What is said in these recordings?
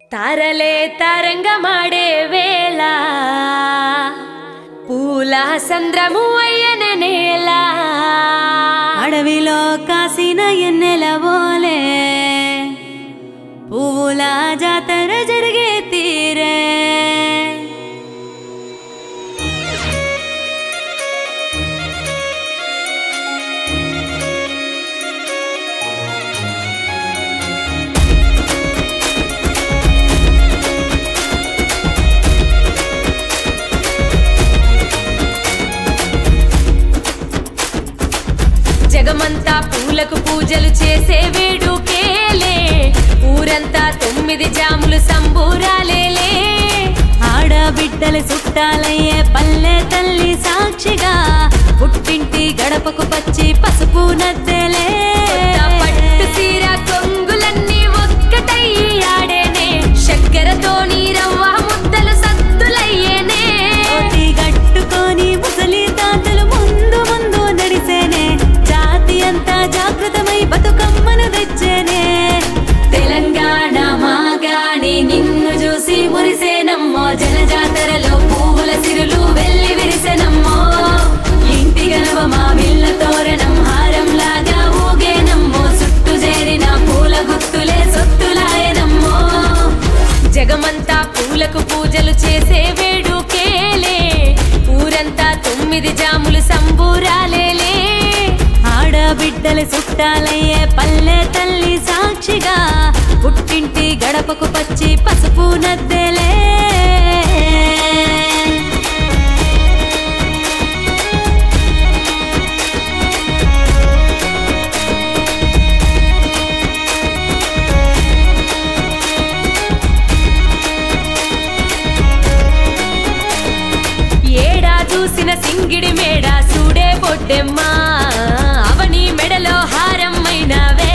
తారలే తరంగమాడే వేళ పూల సంద్రము అయ్యన నేల అడవిలో కాసిన ఎన్నెల ఓలే పువ్వుల జాతర జరిగే తీరే జగమంతా పూలకు పూజలు చేసే వేడుకేలే ఊరంతా తొమ్మిది జాములు సంబూరాలేలే ఆడబిడ్డలు చుట్టాలయ్యే పల్లె తల్లి సాక్షిగా పుట్టింటి గడపకు పచ్చి పసుపు నద్దెలే కొత్త పట్టు సీర కొంగులన్నీ ఒక్కటయ్యి ఆడేనే చక్కెరతోని రవ్వ ముద్దలు సత్తులయ్యేనే తోటి గట్టుకొని ముసలి తాతలు ముందు ముందు నడిసేనే జాతి అంతా జాగృతమై బతుకమ్మను తెచ్చేనే తెలంగాణ మాగాని నిన్ను చూసి మురిసేనమ్మో జనజాతరలో పువ్వుల సిరులు వెళ్ళి విరిసెనమ్మో ఇంటి గనవ మా విల్ల తోరణం హారం లాగా ఊగేనమ్మో చుట్టూ చేరిన పూల గుత్తులే సొత్తులాయనమ్మో జగమంతా పూలకు పూజలు చేసే వేడుకేలే ఊరంతా తొమ్మిది జాములు సంబూరాలేలే ఆడబిడ్డలు చుట్టాలయ్యే పల్లె తల్లి సాక్షిగా పుట్టింటి గడపకు పచ్చి పసుపు నద్దెలే ఏడా చూసిన సింగిడి మేడ సూడే పొట్టెమ్మా అవని మెడలో హారమ్మైనవే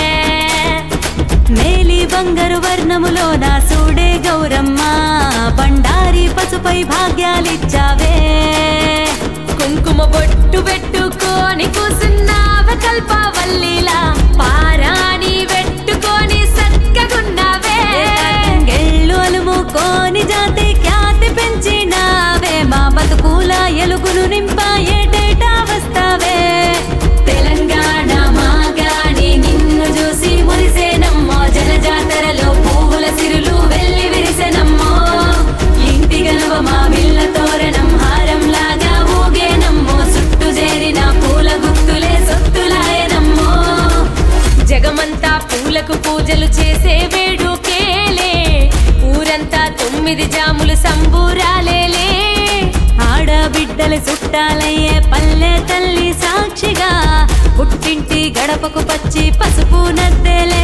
మేలి బంగారు వర్ణములో నా సూడే గౌరమ్మ బండారి పసుపై భాగ్యాలిచ్చావే కుంకుమ బొట్టు పెట్టుకొని కూసున్నావ కల్పవల్లిలా పారాని పెట్టుకొని సక్కగున్నావే గెళ్ళు అలుముకోని జాతి ఖ్యాతి పెంచినావే మా బతుకుల ఎలుగును నింప ఏటేటా వస్తావే తెలంగాణ మాగాని నిన్ను చూసి మురిసేనమ్మో జనజాతరలో పువ్వుల సిరులు వెళ్ళి విరిసెనమ్మో ఇంటి గనవ మా విల్ల తోరణం హారం లాగా ఊగేనమ్మో చుట్టూ చేరిన పూల గుత్తులే సొత్తులాయనమ్మో జగమంతా పూలకు పూజలు చేసే వేడుకేలే ఊరంతా తొమ్మిది జాములు సంబూరాలేలే ఆడబిడ్డలు చుట్టాలయ్యే పల్లె తల్లి సాక్షిగా పుట్టింటి గడపకు పచ్చి పసుపు నద్దెలే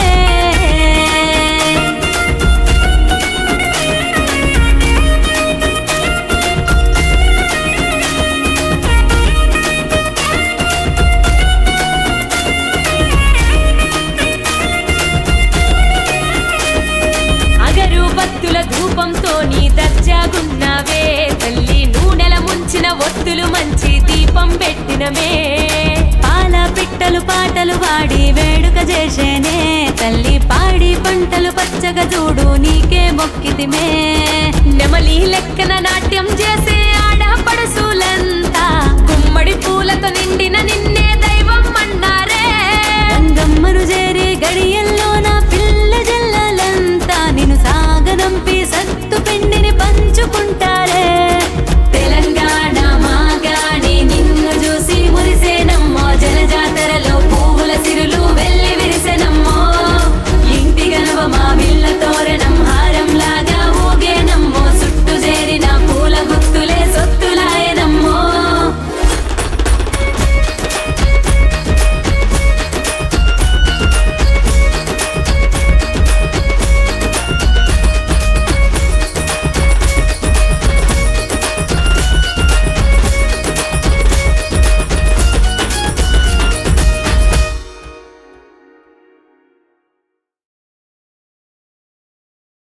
అగరు భక్తుల ధూపంతో నీ దర్జాగున్నావే తల్లి నూనెల ముంచిన ఒత్తులు మంచి దీపం పెట్టినమే పాల పిట్టలు పాటలు పాడి వేడుక చేసేనే తల్లి పాడి పంటలు పచ్చగా చూడు నీకే మొక్కితిమే నెమలి లెక్కన నాట్యం చేసే ఆడపడుసులంతా గుమ్మడి పూలతో నిండిన నిన్నే దైవం అన్నారే గంగమ్మను చేరి గడియల్లో